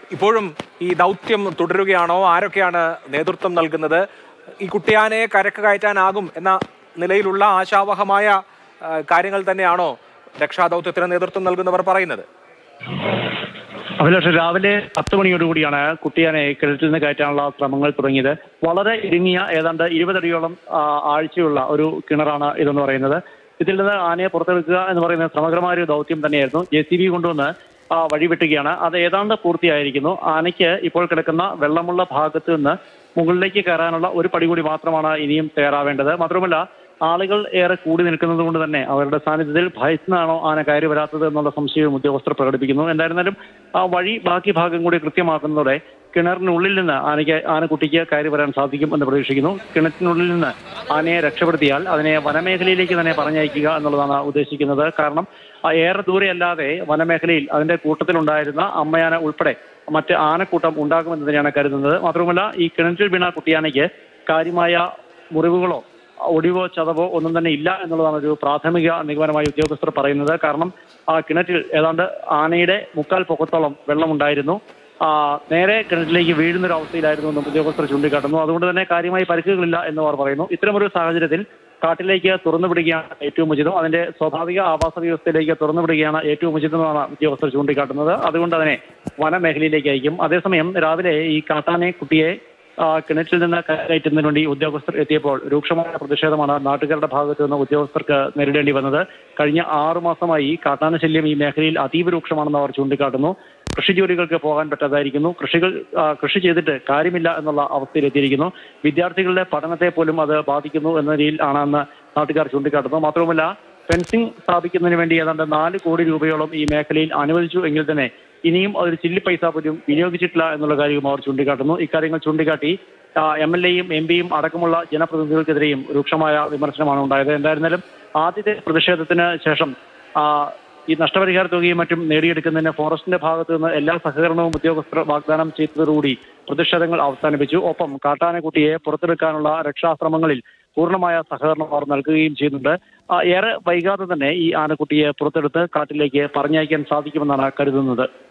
ഇപ്പോഴും ഈ ദൗത്യം തുടരുകയാണോ ആരൊക്കെയാണ് നേതൃത്വം നൽകുന്നത് ഈ കുട്ടിയാനയെ കരക്ക് കയറ്റാനാകും എന്ന നിലയിലുള്ള ആശാവഹമായ ആ, കാര്യങ്ങൾ തന്നെയാണോ രക്ഷാദൗത്യത്തിന് നേതൃത്വം നൽകുന്നവർ പറയുന്നത് അഭിലാഷ് രാവിലെ പത്ത് മണിയോടുകൂടിയാണ് കുട്ടിയാനെ കിണറ്റിൽ നിന്ന് കയറ്റാനുള്ള ശ്രമങ്ങൾ തുടങ്ങിയത് വളരെ ഇടുങ്ങിയ ഏതാണ്ട് ഇരുപതടിയോളം ആ, ആഴ്ചയുള്ള ഒരു കിണറാണ് ഇതെന്ന് പറയുന്നത് ഇതിൽ നിന്ന് ആനയെ പുറത്തെടുക്കുക എന്ന് പറയുന്ന സമഗ്രമായ ഒരു ദൗത്യം തന്നെയായിരുന്നു ജെ സി ബി കൊണ്ടുവന്ന് ആ, വഴിവെട്ടുകയാണ് അത് ഏതാണ്ട് പൂർത്തിയായിരിക്കുന്നു ആനയ്ക്ക് ഇപ്പോൾ കിടക്കുന്ന വെള്ളമുള്ള ഭാഗത്ത് നിന്ന് മുകളിലേക്ക് കയറാനുള്ള ഒരു പടി കൂടി മാത്രമാണ് ഇനിയും തയ്യാറാവേണ്ടത് മാത്രമല്ല ആളുകൾ ഏറെ കൂടി നിൽക്കുന്നത് കൊണ്ട് തന്നെ അവരുടെ സാന്നിധ്യത്തിൽ ഭയന്നാണോ ആന കയറി വരാത്തത് എന്നുള്ള സംശയവും ഉദ്യോഗസ്ഥർ പ്രകടിപ്പിക്കുന്നു എന്തായിരുന്നാലും ആ വഴി ബാക്കി ഭാഗം കൂടി കൃത്യമാക്കുന്നതോടെ കിണറിനുള്ളിൽ നിന്ന് ആനയ്ക്ക് ആനക്കുട്ടിക്ക് കയറി വരാൻ സാധിക്കും എന്ന് പ്രതീക്ഷിക്കുന്നു കിണറ്റിനുള്ളിൽ നിന്ന് ആനയെ രക്ഷപ്പെടുത്തിയാൽ അതിനെ വനമേഖലയിലേക്ക് തന്നെ പറഞ്ഞയക്കുക എന്നുള്ളതാണ് ഉദ്ദേശിക്കുന്നത് കാരണം ആ ഏറെ ദൂരെയല്ലാതെ വനമേഖലയിൽ അതിന്റെ കൂട്ടത്തിലുണ്ടായിരുന്ന അമ്മയാന ഉൾപ്പെടെ മറ്റ് ആനക്കൂട്ടം ഉണ്ടാകുമെന്ന് തന്നെയാണ് കരുതുന്നത് മാത്രമല്ല ഈ കിണറ്റിൽ വീണ കുട്ടിയാനയ്ക്ക് കാര്യമായ മുറിവുകളോ ഒടിവോ ചതവോ ഒന്നും തന്നെ ഇല്ല എന്നുള്ളതാണ് ഒരു പ്രാഥമിക നിഗമനമായി ഉദ്യോഗസ്ഥർ പറയുന്നത് കാരണം ആ കിണറ്റിൽ ഏതാണ്ട് ആനയുടെ മുക്കാൽ പൊക്കത്തോളം വെള്ളമുണ്ടായിരുന്നു ആ നേരെ കിണറ്റിലേക്ക് വീഴുന്ന ഒരു അവസ്ഥയിലായിരുന്നു എന്നും ഉദ്യോഗസ്ഥർ ചൂണ്ടിക്കാട്ടുന്നു അതുകൊണ്ട് തന്നെ കാര്യമായി പരിക്കുകളില്ല എന്ന് അവർ പറയുന്നു ഇത്തരമൊരു സാഹചര്യത്തിൽ കാട്ടിലേക്ക് തുറന്നു വിടുകയാണ് ഏറ്റവും ഉചിതം അതിന്റെ സ്വാഭാവിക ആവാസ വ്യവസ്ഥയിലേക്ക് തുറന്നു വിടുകയാണ് ഏറ്റവും ഉചിതമെന്നാണ് ഉദ്യോഗസ്ഥർ ചൂണ്ടിക്കാട്ടുന്നത് അതുകൊണ്ട് അതിനെ വനമേഖലയിലേക്ക് അയക്കും അതേസമയം രാവിലെ ഈ കാട്ടാനെ കുട്ടിയെ ആ, കിണറ്റിൽ നിന്ന് കയറ്റുന്നതിന് വേണ്ടി ഉദ്യോഗസ്ഥർ എത്തിയപ്പോൾ രൂക്ഷമായ പ്രതിഷേധമാണ് നാട്ടുകാരുടെ ഭാഗത്തു നിന്ന് ഉദ്യോഗസ്ഥർക്ക് നേരിടേണ്ടി വന്നത് കഴിഞ്ഞ ആറു മാസമായി കാട്ടാന ശല്യം ഈ മേഖലയിൽ അതീവ രൂക്ഷമാണെന്ന് അവർ ചൂണ്ടിക്കാട്ടുന്നു കൃഷി ജോലികൾക്ക് പോകാൻ പറ്റാതായിരിക്കുന്നു കൃഷികൾ ആ, കൃഷി ചെയ്തിട്ട് കാര്യമില്ല എന്നുള്ള അവസ്ഥയിലെത്തിയിരിക്കുന്നു വിദ്യാർത്ഥികളുടെ പഠനത്തെ പോലും അത് ബാധിക്കുന്നു എന്ന രീതിയിൽ ആണെന്ന് നാട്ടുകാർ ചൂണ്ടിക്കാട്ടുന്നു മാത്രവുമല്ല ഫെൻസിംഗ് സ്ഥാപിക്കുന്നതിന് വേണ്ടി ഏതാണ്ട് നാല് കോടി രൂപയോളം ഈ മേഖലയിൽ അനുവദിച്ചു എങ്കിൽ തന്നെ ഇനിയും ഒരു ചില്ലി പൈസ പോലും വിനിയോഗിച്ചിട്ടില്ല എന്നുള്ള കാര്യവും അവർ ചൂണ്ടിക്കാട്ടുന്നു ഇക്കാര്യങ്ങൾ ചൂണ്ടിക്കാട്ടി എം എൽ എയും എം പിയും അടക്കമുള്ള ജനപ്രതിനിധികൾക്കെതിരെയും രൂക്ഷമായ വിമർശനമാണ് ഉണ്ടായത് എന്തായിരുന്നാലും ആദ്യത്തെ പ്രതിഷേധത്തിന് ശേഷം ആ, ഈ നഷ്ടപരിഹാര തുകയും മറ്റും നേടിയെടുക്കുന്നതിന് ഫോറസ്റ്റിന്റെ ഭാഗത്തു നിന്ന് എല്ലാ സഹകരണവും ഉദ്യോഗസ്ഥർ വാഗ്ദാനം ചെയ്തതോടുകൂടി പ്രതിഷേധങ്ങൾ അവസാനിപ്പിച്ചു ഒപ്പം കാട്ടാനക്കുട്ടിയെ പുറത്തെടുക്കാനുള്ള രക്ഷാശ്രമങ്ങളിൽ പൂർണ്ണമായ സഹകരണം അവർ നൽകുകയും ചെയ്യുന്നുണ്ട് ആ, ഏറെ വൈകാതെ തന്നെ ഈ ആനക്കുട്ടിയെ പുറത്തെടുത്ത് കാട്ടിലേക്ക് പറഞ്ഞയക്കാൻ സാധിക്കുമെന്നാണ് കരുതുന്നത്